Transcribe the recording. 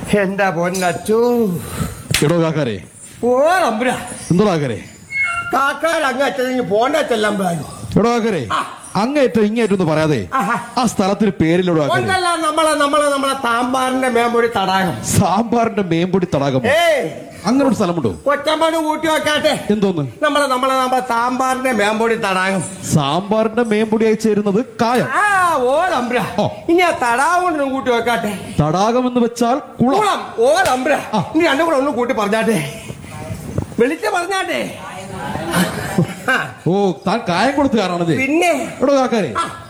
എന്റെ പൊന്നച്ചു എടോ കാക്കാരെ ഓ നമ്പുര എന്തോ കാക്കരെ കാക്കാർ അങ്ങ് പോണ്ട ചെല്ലമ്പായോ എടോ കാക്കരെ അങ്ങേറ്റം ഇങ്ങേറ്റം എന്ന് പറയാതെ ആഹാ. ആ സ്ഥലത്തിന് പേരിലോടോ കാക്കരെ ഒന്നല്ല നമ്മളെ നമ്മളെ നമ്മളെ താമ്പാറിന്റെ മേമ്പൊടി തടാകം സാമ്പാറിന്റെ മേമ്പൊടി തടാകം ഏയ് അങ്ങനെ ഒരു സ്ഥലമുണ്ടോ കൊച്ചമ്പണ് കൂട്ടി വെക്കാട്ടെ എന്തോന്ന് നമ്മളെ നമ്മളെ നമ്മളെ താമ്പാറിന്റെ മേമ്പൊടി തടാകം സാമ്പാറിന്റെ മേമ്പൊടിയായി ചേരുന്നത് കായം ആ ഓ നമ്പുര ഓ. ഇനി ആ തടാകം കൊണ്ടൊന്നും കൂട്ടി വെക്കാട്ടെ തടാകം എന്ന് വെച്ചാൽ കുളം കുളം ഓ നമ്പുര ആ. ഇനി രണ്ടും കൂടെ ഒന്ന് കൂട്ടി പറഞ്ഞാട്ടെ വിളിച്ച് പറഞ്ഞാട്ടെ ആ, ഓ താൻ കായം കൊടുത്തുകാരാണത് പിന്നെ എടോ കാക്കാരെ ആ.